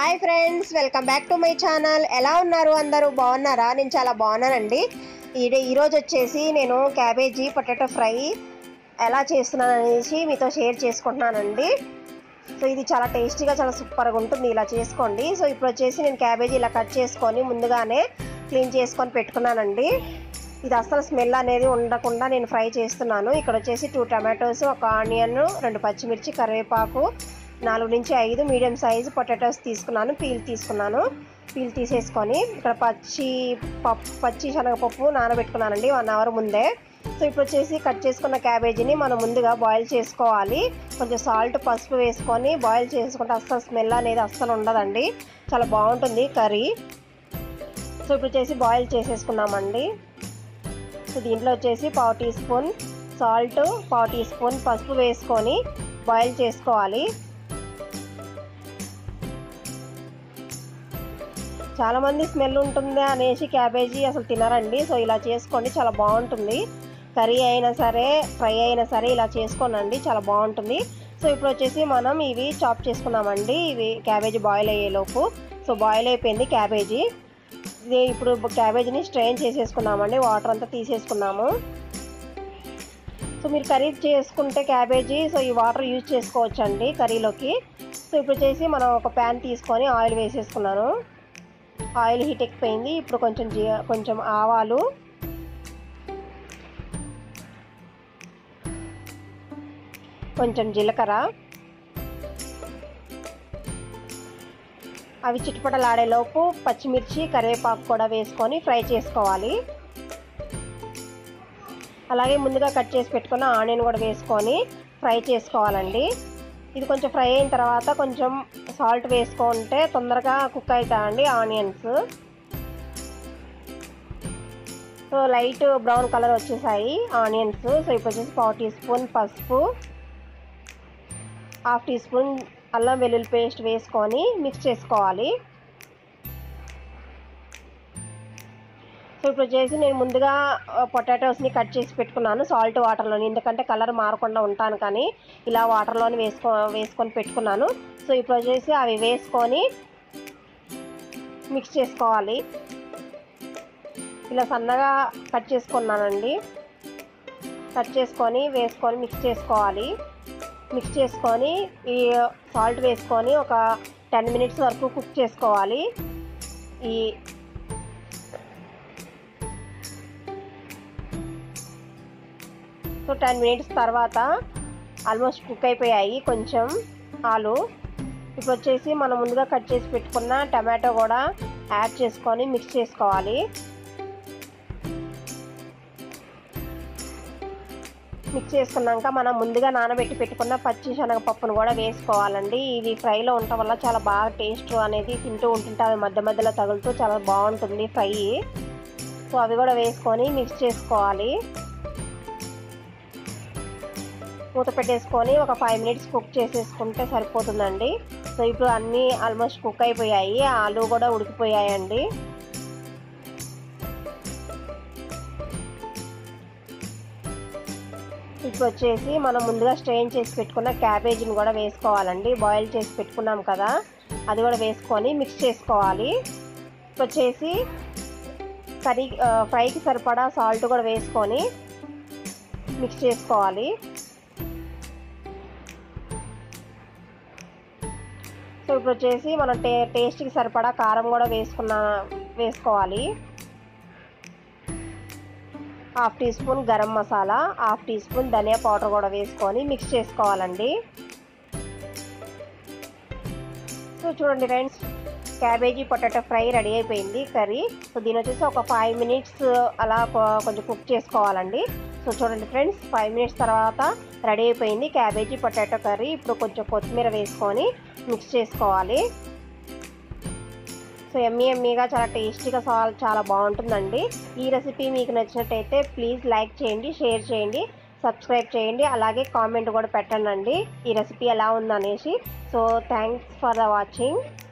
hi friends welcome back to my channel ఎలా ఉన్నారు అందరూ బాగున్నారా నేను చాలా బాగున్నానండి ఈ ఈరోజు వచ్చేసి నేను క్యాబేజీ పొటాటో ఫ్రై ఎలా చేస్తున్నాను అనేసి మీతో షేర్ చేసుకుంటున్నానండి సో ఇది చాలా టేస్టీగా చాలా సూపర్గా ఉంటుంది ఇలా చేసుకోండి సో ఇప్పుడు వచ్చేసి నేను క్యాబేజీ ఇలా కట్ చేసుకొని ముందుగానే క్లీన్ చేసుకొని పెట్టుకున్నానండి ఇది అసలు స్మెల్ అనేది ఉండకుండా నేను ఫ్రై చేస్తున్నాను ఇక్కడ వచ్చేసి టూ టమాటోస్ ఒక ఆనియన్ రెండు పచ్చిమిర్చి కరివేపాకు నాలుగు నుంచి ఐదు మీడియం సైజు పొటాటోస్ తీసుకున్నాను పీల్ తీసుకున్నాను పీల్ తీసేసుకొని ఇక్కడ పచ్చి పప్పు పచ్చి శనగపప్పు నానబెట్టుకున్నానండి వన్ అవర్ ముందే సో ఇప్పుడు వచ్చేసి కట్ చేసుకున్న క్యాబేజీని మనం ముందుగా బాయిల్ చేసుకోవాలి కొంచెం సాల్ట్ పసుపు వేసుకొని బాయిల్ చేసుకుంటే అస్సలు స్మెల్ అనేది అస్సలు ఉండదండి చాలా బాగుంటుంది కర్రీ సో ఇప్పుడు వచ్చేసి బాయిల్ చేసేసుకున్నామండి సో దీంట్లో వచ్చేసి పావు టీ స్పూన్ సాల్ట్ పావు టీ స్పూన్ పసుపు వేసుకొని బాయిల్ చేసుకోవాలి చాలామంది స్మెల్ ఉంటుంది అనేసి క్యాబేజీ అసలు తినరండి సో ఇలా చేసుకోండి చాలా బాగుంటుంది కర్రీ అయినా సరే ఫ్రై అయినా సరే ఇలా చేసుకోనండి చాలా బాగుంటుంది సో ఇప్పుడు వచ్చేసి మనం ఇవి చాప్ చేసుకున్నామండి ఇవి క్యాబేజీ బాయిల్ అయ్యేలోపు సో బాయిల్ అయిపోయింది క్యాబేజీ ఇది ఇప్పుడు క్యాబేజీని స్ట్రెయిన్ చేసేసుకున్నామండి వాటర్ అంతా తీసేసుకున్నాము సో మీరు కర్రీ చేసుకుంటే క్యాబేజీ సో ఈ వాటర్ యూజ్ చేసుకోవచ్చండి కర్రీలోకి సో ఇప్పుడు వచ్చేసి మనం ఒక ప్యాన్ తీసుకొని ఆయిల్ వేసేసుకున్నాను ఆయిల్ హీట్ ఎక్కిపోయింది ఇప్పుడు కొంచెం జీ కొంచెం ఆవాలు కొంచెం జీలకర్ర అవి చిట్టుపటలాడేలోపు పచ్చిమిర్చి కరివేపాకు కూడా వేసుకొని ఫ్రై చేసుకోవాలి అలాగే ముందుగా కట్ చేసి పెట్టుకున్న ఆనియన్ కూడా వేసుకొని ఫ్రై చేసుకోవాలండి ఇది కొంచెం ఫ్రై అయిన తర్వాత కొంచెం సాల్ట్ వేసుకుంటే తొందరగా కుక్ అవుతాయండి onions so light brown colour వచ్చేసాయి ఆనియన్స్ సో ఇప్పుడు వచ్చేసి పావు టీ స్పూన్ పసుపు హాఫ్ టీ స్పూన్ అల్లం వెల్లుల్లి పేస్ట్ వేసుకొని మిక్స్ చేసుకోవాలి సో ఇప్పుడు వచ్చేసి నేను ముందుగా పొటాటోస్ని కట్ చేసి పెట్టుకున్నాను సాల్ట్ వాటర్లోని ఎందుకంటే కలర్ మారకుండా ఉంటాను కానీ ఇలా వాటర్లోని వేసుకో వేసుకొని పెట్టుకున్నాను సో ఇప్పుడు వచ్చేసి అవి వేసుకొని మిక్స్ చేసుకోవాలి ఇలా సన్నగా కట్ చేసుకున్నానండి కట్ చేసుకొని వేసుకొని మిక్స్ చేసుకోవాలి మిక్స్ చేసుకొని ఈ సాల్ట్ వేసుకొని ఒక టెన్ మినిట్స్ వరకు కుక్ చేసుకోవాలి ఈ సో టెన్ మినిట్స్ తర్వాత ఆల్మోస్ట్ కుక్ అయిపోయాయి కొంచెం ఆలు ఇప్పుడు వచ్చేసి మనం ముందుగా కట్ చేసి పెట్టుకున్న టమాటో కూడా యాడ్ చేసుకొని మిక్స్ చేసుకోవాలి మిక్స్ చేసుకున్నాక మనం ముందుగా నానబెట్టి పెట్టుకున్న పచ్చి శనగపప్పును కూడా వేసుకోవాలండి ఇది ఫ్రైలో ఉండటం వల్ల చాలా బాగా టేస్ట్ అనేది తింటూ ఉంటుంటే అవి మధ్య మధ్యలో తగులుతూ చాలా బాగుంటుంది ఫ్రై సో అవి కూడా వేసుకొని మిక్స్ చేసుకోవాలి మూత పెట్టేసుకొని ఒక ఫైవ్ మినిట్స్ కుక్ చేసేసుకుంటే సరిపోతుందండి సో ఇప్పుడు అన్నీ ఆల్మోస్ట్ కుక్ అయిపోయాయి ఆలు కూడా ఉడికిపోయాయండి ఇప్పుడు వచ్చేసి మనం ముందుగా స్ట్రెయిన్ చేసి పెట్టుకున్న క్యాబేజీని కూడా వేసుకోవాలండి బాయిల్ చేసి పెట్టుకున్నాం కదా అది కూడా వేసుకొని మిక్స్ చేసుకోవాలి ఇప్పుడు వచ్చేసి కర్రీ ఫ్రైకి సరిపడా సాల్ట్ కూడా వేసుకొని మిక్స్ చేసుకోవాలి సో ఇప్పుడు వచ్చేసి మనం టే టేస్ట్కి సరిపడా కారం కూడా వేసుకున్న వేసుకోవాలి half teaspoon garam masala half teaspoon ధనియా పౌడర్ కూడా వేసుకొని మిక్స్ చేసుకోవాలండి సో చూడండి friends cabbage potato fry ready అయిపోయింది కర్రీ సో దీని వచ్చేసి ఒక ఫైవ్ మినిట్స్ అలా కొంచెం కుక్ చేసుకోవాలండి సో చూడండి ఫ్రెండ్స్ ఫైవ్ మినిట్స్ తర్వాత రెడీ అయిపోయింది క్యాబేజీ పొటాటో కర్రీ ఇప్పుడు కొంచెం కొత్తిమీర వేసుకొని మిక్స్ చేసుకోవాలి సో ఎమ్మీ ఎమ్మీగా చాలా టేస్టీగా చాలా బాగుంటుందండి ఈ రెసిపీ మీకు నచ్చినట్టయితే ప్లీజ్ లైక్ చేయండి షేర్ చేయండి సబ్స్క్రైబ్ చేయండి అలాగే కామెంట్ కూడా పెట్టండి ఈ రెసిపీ ఎలా ఉందనేసి so thanks for the watching